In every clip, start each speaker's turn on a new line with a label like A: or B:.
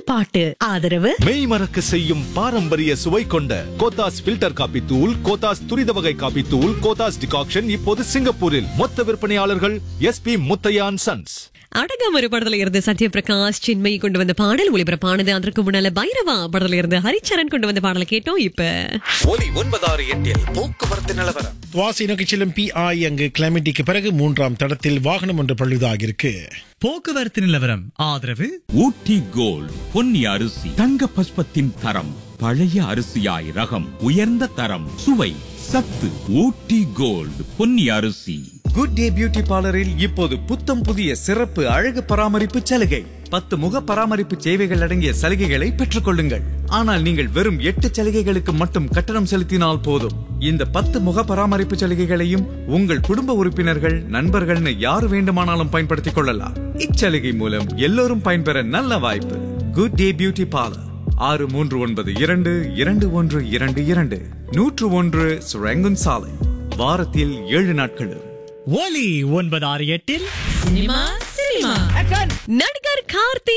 A: முதல் பாட்டு ஆதரவு
B: மெய் மறக்க செய்யும் பாரம்பரிய சுவை கொண்ட கோத்தாஸ் ஃபில்டர் காபி தூள் கோத்தாஸ் துரித வகை காபி தூள் கோத்தாஸ் டிகாக்ஷன் இப்போது சிங்கப்பூரில் மொத்த விற்பனையாளர்கள் எஸ்பி முத்தையான் சன்ஸ்
C: அடங்காமறு படத்துல இருந்து சத்யபிரகாஷ் சின்மயி கொண்டு வந்த பாடல் ஒளிபரப்பானது அதற்கு முன்னால பைரவா படத்துல இருந்து ஹரிச்சரன் கொண்டு வந்த பாடலை கேட்டோம் இப்ப
D: ஒலி ஒன்பதாறு எட்டில் போக்குவரத்து நிலவரம்
E: துவாசி நோக்கி செல்லும் பிஐ அங்கு கிளமிட்டிக்கு பிறகு மூன்றாம் தடத்தில் வாகனம் ஒன்று பழுதாகியிருக்கு
F: போக்குவரத்து நிலவரம் ஆதரவு
G: ஊட்டி கோல்ட் பொன்னி அரிசி தங்க பஸ்பத்தின் தரம் பழைய அரிசியாய் ரகம் உயர்ந்த தரம் சுவை சத்து ஊட்டி கோல்ட் பொன்னி அரிசி
D: குட் டே பியூட்டி பார்லரில் இப்போது புத்தம் புதிய சிறப்பு அழகு பராமரிப்பு சலுகை பத்து முக பராமரிப்பு சேவைகள் அடங்கிய சலுகைகளை பெற்றுக் கொள்ளுங்கள் ஆனால் நீங்கள் வெறும் எட்டு சலுகைகளுக்கு மட்டும் கட்டணம் செலுத்தினால் போதும் இந்த பத்து முக பராமரிப்பு சலுகைகளையும் உங்கள் குடும்ப உறுப்பினர்கள் நண்பர்கள்னு யார் வேண்டுமானாலும் பயன்படுத்திக் கொள்ளலாம் இச்சலுகை மூலம் எல்லோரும் பயன்பெற நல்ல வாய்ப்பு குட் டே பியூட்டி பார்லர் ஆறு மூன்று ஒன்பது இரண்டு இரண்டு ஒன்று இரண்டு இரண்டு நூற்று ஒன்று சுரங்குன் சாலை வாரத்தில் ஏழு நாட்களும்
F: ஒலி ஒன்பது ஆறு எட்டில்
C: சினிமா சினிமா நடிகர் கார்த்தி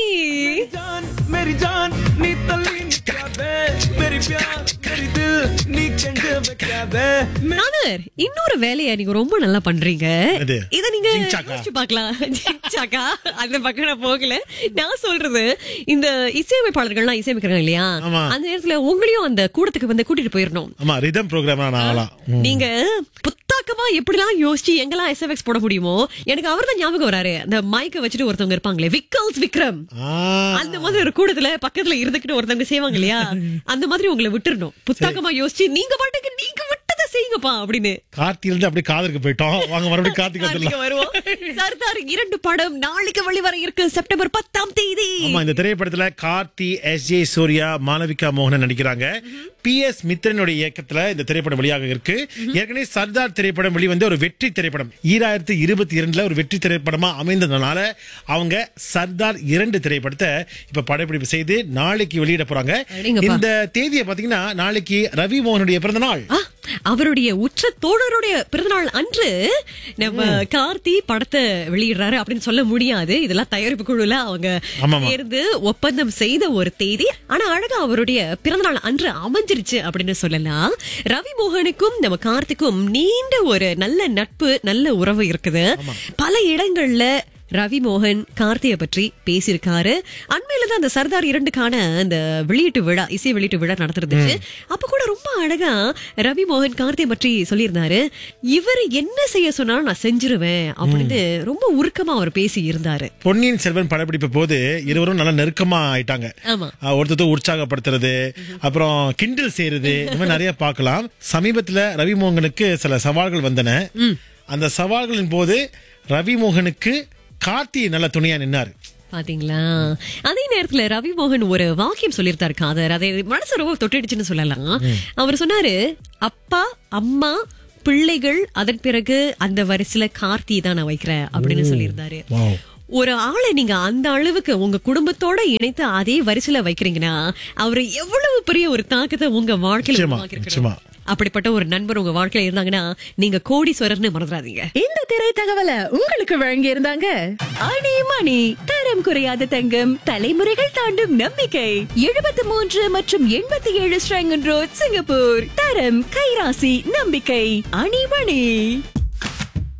D: मेरी जान नी तल्ली निकाबे मेरी प्यार मेरी दिल नी कंगे बकाबे
C: நாதர் இன்னொரு வேலையை நீங்க ரொம்ப நல்லா பண்றீங்க
E: எது?
C: இத நீங்க
E: ஜிங்சாக்கா?
C: யோசிச்சு பார்க்கலாம் ஜிங்சாக்கா அந்த பக்கம் நான் போகல நான் சொல்றது இந்த இசையமைப்பாளர்கள்லாம் இசையமைக்கிறாங்க இல்லையா
E: ஆமா.
C: அந்த நேரத்துல உங்களையும் அந்த கூடத்துக்கு வந்து கூட்டிட்டு போயிடணும்
E: ஆமா ரிதம் ப்ரோக்ராம் நான் ஆகலாம் ம்.
C: நீங்க புத்தாக்கமா எப்படிலாம் யோசிச்சு எங்கெல்லாம் எஸ்எஃப்எக்ஸ் போட முடியுமோ எனக்கு அவர் தான் ஞாபகம் வராரு அந்த மைக்க வச்சுட்டு ஒருத்தவங்க இருப்பாங்களே விக்கல்ஸ் விக்ரம்
E: ஆ,
C: அந்த மாதிரி ஒரு கூடத்துல பக்கத்துல இருந்துகிட்டு ஒருத்தவங்க செய்வாங்க இல்லையா அந்த மாதிரி உங்களை விட்டுறணும் புத்தாக்கமா யோசிச்சு நீங்க பாட்டுக்கு நீங்க விட்டதை செய்யுங்கப்பா அப்படின்னு
E: கார்த்தியில இருந்து அப்படியே காதலுக்கு போயிட்டோம் வாங்க மறுபடியும் கார்த்திக்
C: நாளைக்கு
E: வந்துடலாம்
C: வருவோம் சர்தார் இரண்டு படம் நாளைக்கு வெளிவர இருக்கு செப்டம்பர் பத்தாம் தேதி
E: ஆமா இந்த திரைப்படத்துல கார்த்தி எஸ் ஜே சூர்யா மாளவிகா மோகனன் நடிக்கிறாங்க பி எஸ் மித்ரனுடைய இயக்கத்துல இந்த திரைப்படம் வெளியாக இருக்கு ஏற்கனவே சர்தார் திரைப்படம் வெளிவந்த ஒரு வெற்றி திரைப்படம் ஈராயிரத்தி இருபத்தி இரண்டுல ஒரு வெற்றி திரைப்படமா அமைந்ததுனால அவங்க சர்தார் இரண்டு திரைப்படத்தை இப்ப படப்பிடிப்பு செய்து நாளைக்கு வெளியிட போறாங்க
C: அடேங்கப்பா.
E: இந்த தேதியை பாத்தீங்கன்னா நாளைக்கு ரவி மோகனுடைய பிறந்த நாள்
C: ஆ, அவருடைய உற்ற தோழருடைய பிறந்தநாள் அன்று நம்ம கார்த்தி படத்தை வெளியிடுறாரு அப்படின்னு சொல்ல முடியாது இதெல்லாம் தயாரிப்பு குழுல அவங்க
E: ஆமாமா.
C: சேர்ந்து ஒப்பந்தம் செய்த ஒரு தேதி ஆனா அழகா அவருடைய பிறந்தநாள் அன்று அமைஞ்சிருச்சு அப்படின்னு சொல்லலாம் ரவி மோகனுக்கும் நம்ம கார்த்திக்கும் நீண்ட ஒரு நல்ல நட்பு நல்ல உறவு இருக்குது பல இடங்கள்ல ரவி மோகன் கார்த்திய பற்றி பேசியிருக்காரு அண்மையில தான் அந்த சர்தார் இரண்டுக்கான அந்த வெளியீட்டு விழா இசை வெளியீட்டு விழா நடந்துருந்துச்சு அப்ப கூட ரொம்ப அழகா ரவி மோகன் கார்த்திய பற்றி சொல்லியிருந்தாரு இவர் என்ன செய்ய சொன்னாலும் நான் செஞ்சிருவேன் அப்படின்னு ரொம்ப உருக்கமா அவர் பேசி இருந்தாரு
E: பொன்னியின் செல்வன் படப்பிடிப்பு போது இருவரும் நல்லா நெருக்கமா ஆயிட்டாங்க
C: ஆமா
E: ஆஹ் ஒருத்தர் உற்சாகப்படுத்துறது அப்புறம் கிண்டல் செய்யறது இந்த மாதிரி நிறைய பார்க்கலாம் சமீபத்துல ரவிமோகனுக்கு சில சவால்கள் வந்தன அந்த சவால்களின் போது ரவிமோகனுக்கு கார்த்தி நல்ல துணையா நின்னாரு
C: பாத்தீங்களா அதே நேரத்துல ரவி மோகன் ஒரு வாக்கியம் சொல்லியிருந்தாரு காதர் அதை மனசு ரொம்ப தொட்டிடுச்சுன்னு சொல்லலாம் அவர் சொன்னாரு அப்பா அம்மா பிள்ளைகள் அதன் பிறகு அந்த வரிசையில கார்த்தி தான் நான் வைக்கிறேன் அப்படின்னு சொல்லியிருந்தாரு
E: Wow.
C: ஒரு ஆளை நீங்க அந்த அளவுக்கு உங்க குடும்பத்தோட இணைத்து அதே வரிசையில வைக்கிறீங்கன்னா அவரு எவ்வளவு பெரிய ஒரு தாக்கத்தை உங்க வாழ்க்கையில
E: நிச்சயமா,
C: உருவாக்கியிருக்கணும்.
E: நிச்சயமா.
C: அப்படிப்பட்ட ஒரு நண்பர் உங்க வாழ்க்கையில இருந்தாங்கன்னா நீங்க கோடீஸ்வரர்னு மறந்துடாதீங்க
A: இந்த திரை தகவலை உங்களுக்கு வழங்கி இருந்தாங்க அணி மணி தரம் குறையாத தங்கம் தலைமுறைகள் தாண்டும் நம்பிக்கை எழுபத்தி மூன்று மற்றும் எண்பத்தி ஏழு ஸ்ரங்கன் ரோட் சிங்கப்பூர் தரம் கைராசி நம்பிக்கை அணி மணி